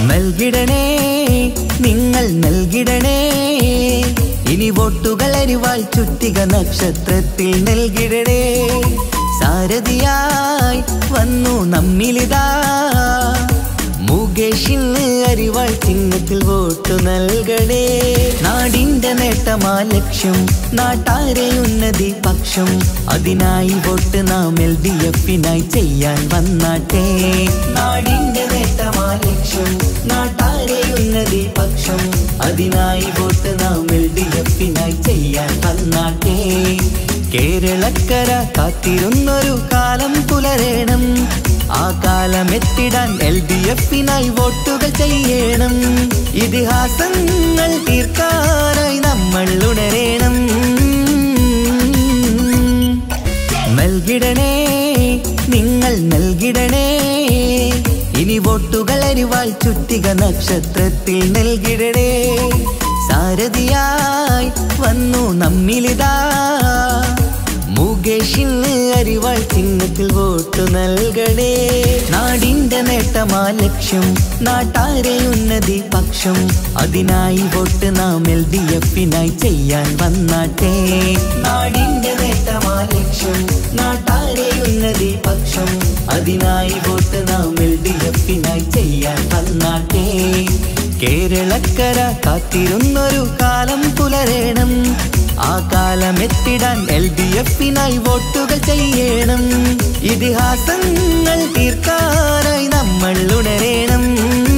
നൽകിടണേ നിങ്ങൾ നൽകിടണേ ഇനി വോട്ടുകൾ അരിവാൾ ചുറ്റിക നക്ഷത്രത്തിൽ നൽകിടണേ സാരഥിയായി വന്നു നമ്മിലിതാ മുകേഷിന് അരിവാൾ ചിഹ്നത്തിൽ വോട്ട് നൽകണേ നാടിന്റെ നേട്ടമാ ലക്ഷ്യം നാട്ടാരെ ഉന്നതി പക്ഷം അതിനായി വോട്ട് നാം എൽ ഡി എഫിനായി ചെയ്യാൻ വന്നാട്ടെ നാടിന്റെ നേട്ടമാ ലക്ഷ്യം നാട്ടാരെ ഉന്നതി പക്ഷം അതിനായി വോട്ട് നാം എൽ ഡി എഫിനായി ചെയ്യാൻ വന്നാട്ടെ കേരളക്കര കാത്തിരുന്നൊരു കാലം പുലരേണം ആ കാലം എത്തിടാൻ എൽ ഡി എഫിനായി വോട്ടുകൾ ചെയ്യണം ഇതിഹാസങ്ങൾ തീർക്കാനായി നമ്മൾ ഉണരേണം നൽകിടണേ നിങ്ങൾ നൽകിടണേ ഇനി വോട്ടുകൾ അരിവാൾ ചുറ്റിക നക്ഷത്രത്തിൽ നൽകിടണേ സാരഥിയായി വന്നു നമ്മിലിതാ മുകേഷിന് അരിവാൾ ചിഹ്നത്തിൽ വോട്ട് നൽകണേ നാടിന്റെ നേട്ടമാ ലക്ഷ്യം നാട്ടാരെ ഉന്നതി പക്ഷം അതിനായി വോട്ട് നാം എൽ ഡി എഫിനായി ചെയ്യാൻ വന്നാട്ടെ നാടിന്റെ നേട്ടമാ ലക്ഷ്യം നാട്ടാരെ ഉന്നതി പക്ഷം അതിനായി വോട്ട് നാം എൽ ഡി എഫിനായി ചെയ്യാൻ വന്നാട്ടെ കേരളക്കര കാത്തിരുന്നൊരു കാലം പുലരേണം ആ കാലം എത്തിടാൻ എൽ ഡി എഫിനായി വോട്ടുകൾ ചെയ്യണം ഇതിഹാസങ്ങൾ തീർക്കാനായി നമ്മൾ ഉണരേണം